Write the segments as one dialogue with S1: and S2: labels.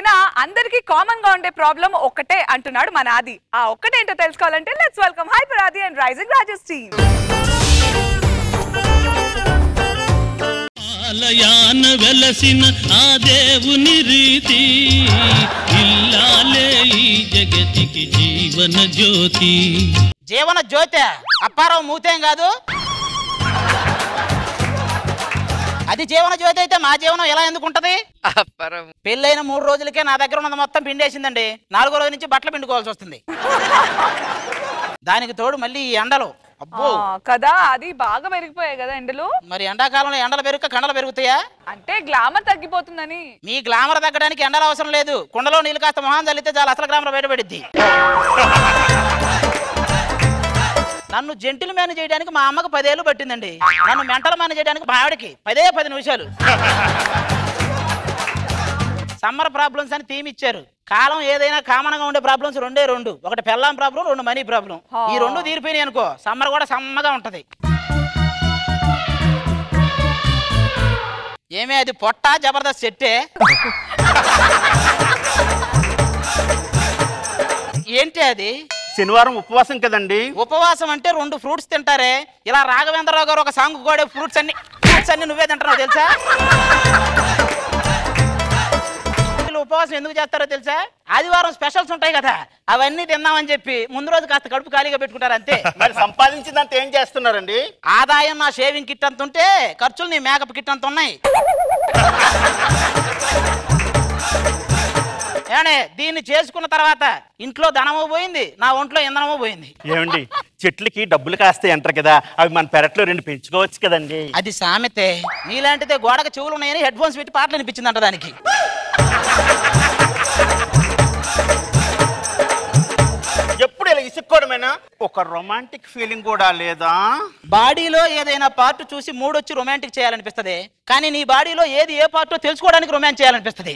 S1: అయినా అందరికీ కామన్ గా ఉండే ప్రాబ్లం ఒక్కటే అంటున్నాడు మన ఆది ఆ ఒక్కటేంటో తెలుసుకోవాలంటే let's welcome hyper Aadi and rising రాజెస్ టీమ్
S2: ఆలయాన వెలసిన ఆ దేవుని రీతి ఇల్లాలే ఈ జగతికి జీవన జ్యోతి
S3: జీవన జ్యోతి అప్పారావు మూతేం కాదు అది జీవన జ్యోతి అయితే మా జీవనం ఎలా ఎందుకు ఉంటది పెళ్ళైన మూడు రోజులకే నా దగ్గర ఉన్నది మొత్తం పిండేసిందండి నాలుగో రోజు నుంచి బట్టలు పిండుకోవాల్సి వస్తుంది దానికి తోడు మళ్ళీ ఈ ఎండలు అబ్బో
S1: కదా అది బాగా పెరిగిపోయాయి కదా ఎండలు
S3: మరి ఎండాకాలంలో ఎండలు పెరుగు కండలు పెరుగుతాయా
S1: అంటే గ్లామర్ తగ్గిపోతుందని
S3: మీ గ్లామర్ తగ్గడానికి ఎండలు అవసరం లేదు కుండలో నీళ్ళు కాస్త మొహం చల్లితే చాలా అసలు గ్లామర్ బయటపడిద్ది నన్ను జెంటిల్ మ్యాన్ చేయడానికి మా అమ్మకు పదేళ్ళు పట్టిందండి నన్ను మెంటల్ మ్యాన్ చేయడానికి మా ఆవిడకి పదే పది నిమిషాలు సమ్మర్ ప్రాబ్లమ్స్ అని థీమ్ ఇచ్చారు కాలం ఏదైనా కామన్ గా ఉండే ప్రాబ్లమ్స్ రెండే రెండు ఒకటి పెళ్ళాం ప్రాబ్లం రెండు మనీ ప్రాబ్లం ఈ రెండు తీరిపోయినాయి అనుకో సమ్మర్ కూడా సమ్మగా ఉంటది ఏమే అది పొట్ట జబర్దస్త్ చెట్టే ఏంటి అది
S4: శనివారం ఉపవాసం కదండి
S3: ఉపవాసం అంటే రెండు ఫ్రూట్స్ తింటారే ఇలా రాఘవేంద్రరావు గారు ఒక సాంగ్ కూడా ఫ్రూట్స్ అన్ని ఫ్రూట్స్ అన్ని నువ్వే తింటున్నావు తెలుసా వీళ్ళు ఉపవాసం ఎందుకు చేస్తారో తెలుసా ఆదివారం స్పెషల్స్ ఉంటాయి కదా అవన్నీ తిందామని చెప్పి ముందు రోజు కాస్త కడుపు ఖాళీగా పెట్టుకుంటారు అంతే
S4: మరి సంపాదించిందంత ఏం చేస్తున్నారండి
S3: ఆదాయం నా షేవింగ్ కిట్ అంత ఉంటే ఖర్చులు నీ మేకప్ కిట్ అంత ఉన్నాయి ఏమండి దీన్ని చేసుకున్న తర్వాత ఇంట్లో ధనమో పోయింది నా ఒంట్లో ఇంధనమో పోయింది
S4: ఏమండి చెట్లకి డబ్బులు కాస్తాయి అంటారు కదా అవి మన పెరట్లో రెండు పెంచుకోవచ్చు కదండి
S3: అది సామెతే నీలాంటిదే గోడకు చెవులు ఉన్నాయని హెడ్ ఫోన్స్ పెట్టి పాటలు అనిపించిందంట దానికి
S4: ఎప్పుడు ఇలా ఇసుక్కోవడమేనా ఒక రొమాంటిక్ ఫీలింగ్ కూడా లేదా
S3: బాడీలో ఏదైనా పార్ట్ చూసి మూడొచ్చి రొమాంటిక్ చేయాలనిపిస్తది కానీ నీ బాడీలో ఏది ఏ పార్టో తెలుసుకోవడానికి రొమాన్స్ చేయాలనిపిస్తది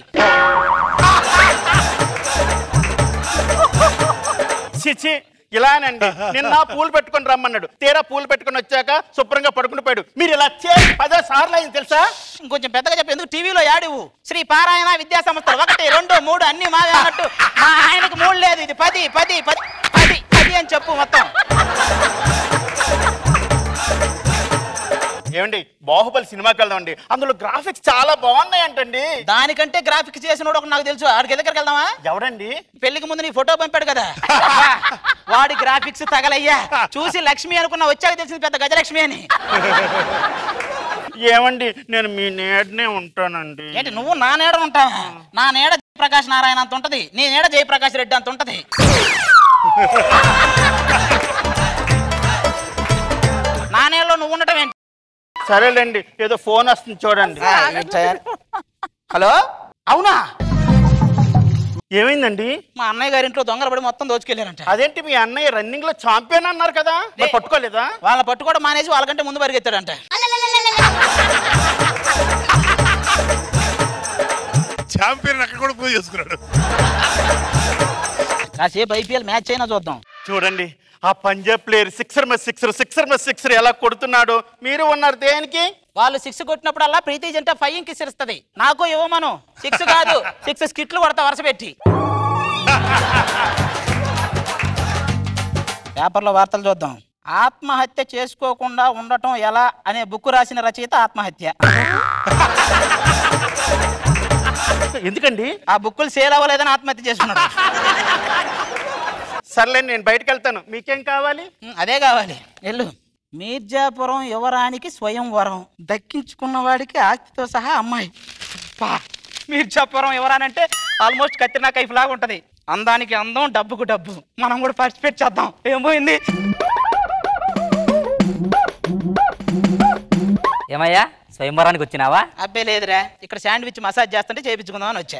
S4: చిచి ఇలానండి నిన్న పూలు పెట్టుకొని రమ్మన్నాడు తీరా పూలు పెట్టుకొని వచ్చాక శుభ్రంగా పడుకుని పోయాడు మీరు ఇలా చే పదో సార్లు అయింది తెలుసా
S3: ఇంకొంచెం పెద్దగా చెప్పి ఎందుకు టీవీలో యాడివు శ్రీ పారాయణ విద్యా సంస్థ ఒకటి రెండు మూడు అన్ని మావే అన్నట్టు మా ఆయనకు మూడు లేదు ఇది పది పది పది పది పది అని చెప్పు మొత్తం
S4: ఏమండి బాహుబలి సినిమాకి వెళ్దామండి అందులో గ్రాఫిక్స్ చాలా బాగున్నాయి అంటండి
S3: దానికంటే గ్రాఫిక్స్ చేసినోడు ఒక నాకు తెలుసు ఆడికి దగ్గరికి వెళ్దామా
S4: ఎవడండి
S3: పెళ్లికి ముందు నీ ఫోటో పంపాడు కదా వాడి గ్రాఫిక్స్ తగలయ్యా చూసి లక్ష్మి అనుకున్న వచ్చాక తెలిసింది పెద్ద గజలక్ష్మి అని
S4: ఏమండి నేను మీ నేడనే ఉంటానండి
S3: ఏంటి నువ్వు నా నీడ ఉంటావా నా నీడ జయప్రకాష్ నారాయణ అంత ఉంటది నీ నీడ జయప్రకాష్ రెడ్డి అంత ఉంటది నా నీడలో నువ్వు ఉండటం ఏంటి
S4: సరేలేండి ఏదో ఫోన్ వస్తుంది చూడండి
S3: హలో అవునా
S4: ఏమైందండి
S3: మా అన్నయ్య గారి ఇంట్లో దొంగలు పడి మొత్తం దోచుకెళ్ళారంట
S4: అదేంటి మీ అన్నయ్య రన్నింగ్ లో ఛాంపియన్ అన్నారు కదా మరి పట్టుకోలేదా
S3: వాళ్ళ పట్టుకోవడం మానేసి వాళ్ళకంటే ముందు పరిగెత్తాడంట
S5: ఛాంపియన్ అక్కడ కూడా పూజ చేసుకున్నాడు
S3: కాసేపు ఐపీఎల్ మ్యాచ్ అయినా చూద్దాం
S4: చూడండి ఆ పంజాబ్ ప్లేయర్ సిక్సర్ మీద సిక్సర్ సిక్సర్ మీద సిక్సర్ ఎలా కొడుతున్నాడు మీరు ఉన్నారు దేనికి
S3: వాళ్ళు సిక్స్ కొట్టినప్పుడల్లా ప్రీతి జంట ఫైవ్ కి ఇస్తుంది నాకు ఇవ్వమను సిక్స్ కాదు సిక్స్ స్కిట్లు కొడతా వరుస పెట్టి పేపర్లో వార్తలు చూద్దాం ఆత్మహత్య చేసుకోకుండా ఉండటం ఎలా అనే బుక్ రాసిన రచయిత ఆత్మహత్య
S4: ఎందుకండి
S3: ఆ బుక్కులు సేల్ అవ్వలేదని ఆత్మహత్య చేసుకున్నాడు
S4: సర్లేండి నేను బయటకు వెళ్తాను మీకేం కావాలి
S3: ఉమ్, అదే కావాలి వెళ్ళు మీర్జాపురం యువరానికి స్వయంవరం దక్కించుకున్న వాడికి ఆస్తితో సహా అమ్మాయి పా మీర్జాపురం యువరానంటే ఆల్మోస్ట్ కత్తినా కైఫ్ లాగా ఉంటది అందానికి అందం డబ్బుకు డబ్బు మనం కూడా పార్టిసిపేట్ చేద్దాం ఏం పోయింది
S6: ఏమయ్యా స్వయంవరానికి వచ్చినావా
S3: అబ్బే లేదురా ఇక్కడ శాండ్విచ్ మసాజ్ చేస్తుంటే చేయించుకుందామని వచ్చా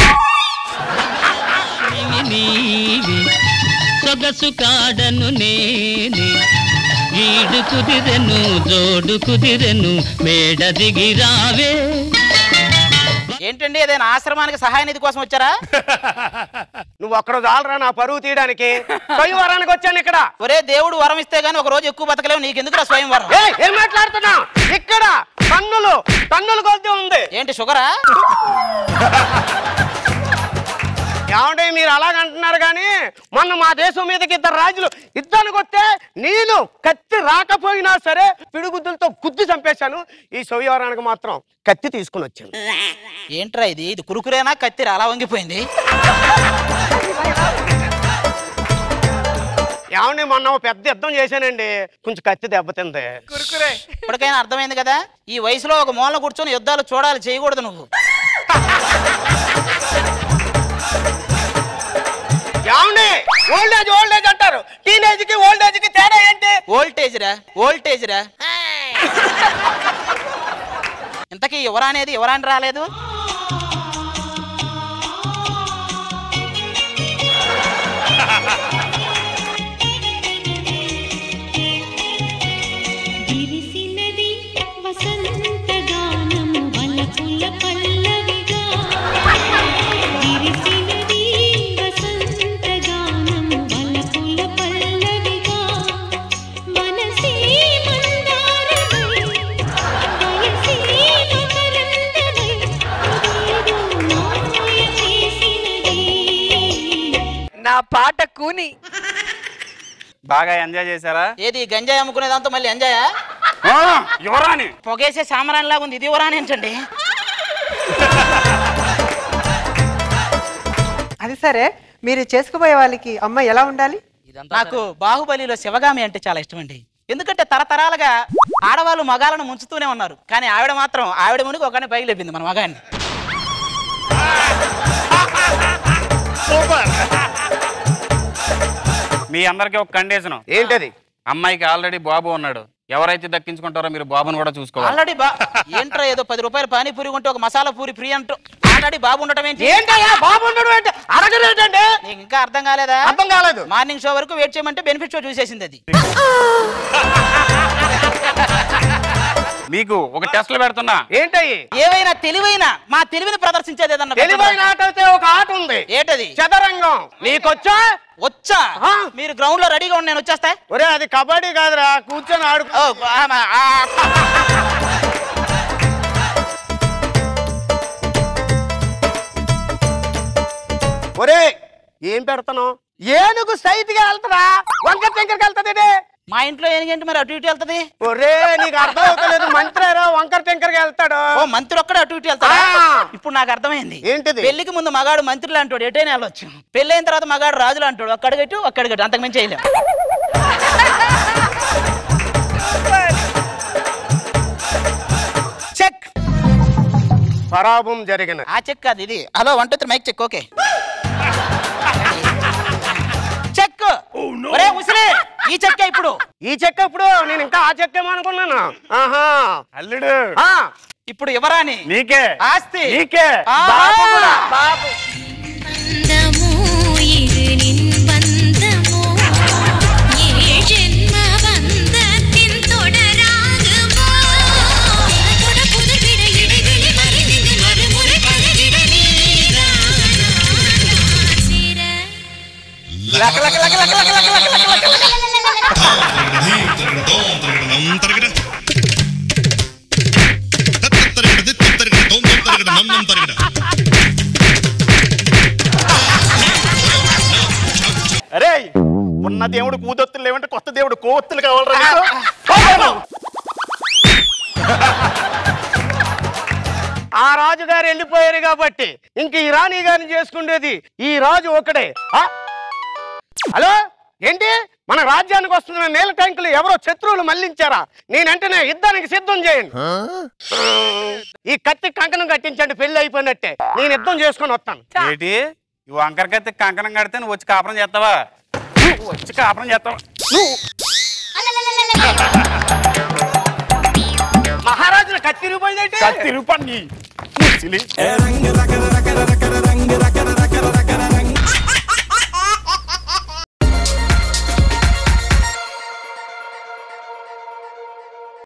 S2: నీవి నీవి సొగసు కాడను నేనే ఈడు కుదిరెను జోడు కుదిరెను మేడ దిగి రావే
S3: ఏంటండి ఏదైనా ఆశ్రమానికి సహాయ నిధి కోసం వచ్చారా
S7: నువ్వు ఒక్కడు చాలరా నా పరువు తీయడానికి స్వయంవరానికి వచ్చాను ఇక్కడ
S3: ఒరే దేవుడు వరం ఇస్తే గానీ ఒక రోజు ఎక్కువ బతకలేవు నీకెందుకు స్వయంవరం
S7: ఏయ్, ఏం మాట్లాడుతున్నా ఇక్కడ టన్నులు టన్నులు కొద్ది ఉంది
S3: ఏంటి షుగరా
S7: ఏమంటే మీరు అలాగంటున్నారు కానీ మొన్న మా దేశం మీదకి ఇద్దరు రాజులు యుద్ధానికి వస్తే నేను కత్తి రాకపోయినా సరే పిడుగుద్దులతో గుద్ది చంపేశాను ఈ సౌయవరానికి మాత్రం కత్తి తీసుకుని వచ్చాను
S3: ఏంట్రా ఇది ఇది కురుకురేనా కత్తిర అలా వంగిపోయింది
S7: ఏమండి మొన్న ఓ పెద్ద యుద్ధం చేశానండి కొంచెం కత్తి దెబ్బతింది
S1: కురుకురే
S3: ఇప్పటికైనా అర్థమైంది కదా ఈ వయసులో ఒక మూల కూర్చొని యుద్ధాలు చూడాలి చేయకూడదు నువ్వు
S7: ఏమండి ఓల్డేజ్ ఓల్డేజ్ అంటారు టీనేజ్ కి ఓల్డేజ్ కి తేడా ఏంటి
S3: ఓల్టేజ్ రా ఓల్టేజ్ రా ఇంతకీ ఎవరా అనేది ఎవరాని రాలేదు
S8: విరిసినది వసంతగానము వలపుల పల్లవిగా విరిసినది వసంతగానము వలపుల పల్లవిగా మనసే మందారమై వయసే మకరందమై హృదయదో మాయ చేసినది
S1: నా పాట కూని
S4: బాగా ఎంజాయ్ చేశారా
S3: ఏది గంజాయి అమ్ముకునే దాంతో మళ్ళీ ఎంజాయా
S4: యువరాని
S3: పొగేసే సామరాని లాగా ఉంది ఇది ఎవరాని ఏంటండి
S9: అది సరే మీరు చేసుకుపోయే వాళ్ళకి అమ్మ ఎలా ఉండాలి
S3: నాకు బాహుబలిలో శివగామి అంటే చాలా ఇష్టం అండి ఎందుకంటే తరతరాలుగా ఆడవాళ్ళు మగాలను ముంచుతూనే ఉన్నారు కానీ ఆవిడ మాత్రం ఆవిడ మునిగి ఒకనే పైకి లేపింది మన మగాన్ని
S5: సూపర్
S4: మీ అందరికీ ఒక కండిషన్
S7: ఏంటది
S4: అమ్మాయికి ఆల్రెడీ బాబు ఉన్నాడు ఎవరైతే దక్కించుకుంటారో మీరు బాబుని కూడా చూసుకోవాలి
S3: ఆల్రెడీ బా ఏంట్రా ఏదో పది రూపాయలు పానీపూరి ఉంటే ఒక మసాలా పూరి ఫ్రీ అంటూ ఆల్రెడీ బాబు ఉండటం ఏంటి
S7: ఏంటయ్యా బాబు ఉండడం ఏంటి అడగలేదండి
S3: నీకు ఇంకా అర్థం కాలేదా
S7: అర్థం కాలేదు
S3: మార్నింగ్ షో వరకు వెయిట్ చేయమంటే బెనిఫిట్ షో చూసేసింది అది
S4: మీకు ఒక టెస్ట్లు పెడుతున్నా
S7: ఏంటయ్యి
S3: ఏవైనా తెలివైన మా తెలివిని ప్రదర్శించేది ఏదన్నా
S7: తెలివైన ఆట అయితే ఒక ఆట ఉంది
S3: ఏటది
S7: చదరంగం నీకొచ్చా
S3: వచ్చా
S7: ఆ.
S3: మీరు గ్రౌండ్ లో రెడీగా ఉండి నేను వచ్చేస్తా
S7: ఒరే అది కబడ్డీ కాదురా కూర్చొని ఆడు
S3: ఓ, ఆ, మా, ఆ,
S7: ఒరే ఏం పెడతాను ఏనుగు సైట్ గా వెళ్తారా వంకర టెంకర్కి వెళ్తుంది
S3: మా ఇంట్లో ఏంటంటే మరి అటు ఇటు వెళ్తది
S7: ఒరే నీకు అర్థం అవుతలేదు మంత్రారా వంకర టెంకర్కి వెళ్తాడు
S3: ఓ మంత్రి ఒక్కడే అటు ఇటు వెళ్తాడా
S7: ఆ.
S3: ఇప్పుడు నాకు అర్థమైంది
S7: ఏంటిది?
S3: పెళ్లికి ముందు మగాడు మంత్రులు అంటాడు ఎటైనా వెళ్ళొచ్చు పెళ్ళైన తర్వాత మగాడు రాజులు అంటాడు అక్కడిగట్టు అక్కడిగట్టు అంతకు మించి చేయలేం చెక్
S7: పరాభం జరిగిన
S3: ఆ చెక్ కాదు ఇది hello one two three mike check okay check ఒరే ఉసిరి ఈ చెక్ ఇప్పుడు
S7: ఈ చెక్క ఇప్పుడు నేను ఇంకా ఆ చెక్కేమో అనుకున్నాను ఆహా
S4: అల్లుడు
S7: ఆ,
S3: ఇప్పుడు ఎవరాని
S4: నీకే
S3: ఆస్తి
S4: నీకే
S3: ఆ,
S4: బాబు కూడా.
S3: బాబు
S8: బంధము ఇది నిన్ బంధము ఏ జన్మ బంధத்தின் தொடராகுமோ புற புதுவிட இடைவெளி மறைந்து மறுமுறை பழகிட நீரானா சிற
S3: లక లక లక లక లక లక లక లక లక లక.
S4: అరే ఉన్న దేవుడు కూదొత్తులు లేవంటే కొత్త దేవుడు కోవత్తులు కావాలరా నీకు? కోవత్తులు.
S7: ఆ రాజు గారు వెళ్ళిపోయారు కాబట్టి ఇంక ఈ రాణి గారిని చేసుకునేది ఈ రాజు ఒకడే ఆ? హలో ఏంటి మన రాజ్యానికి వస్తున్న నీళ్ళ ట్యాంకులు ఎవరో శత్రువులు మళ్లించారా నేను వెంటనే యుద్ధానికి సిద్ధం చేయండి ఈ కత్తి కంకణం కట్టించండి పెళ్లి అయిపోయినట్టే నేను యుద్ధం చేసుకొని వస్తాను
S4: ఏంటి నువ్వు అంకరకత్తి కంకణం కడితే నువ్వు వచ్చి కాపురం చేస్తావా నువ్వు వచ్చి కాపురం చేస్తావా
S7: మహారాజులు కత్తి రూపాయి
S4: కత్తి రూపాన్ని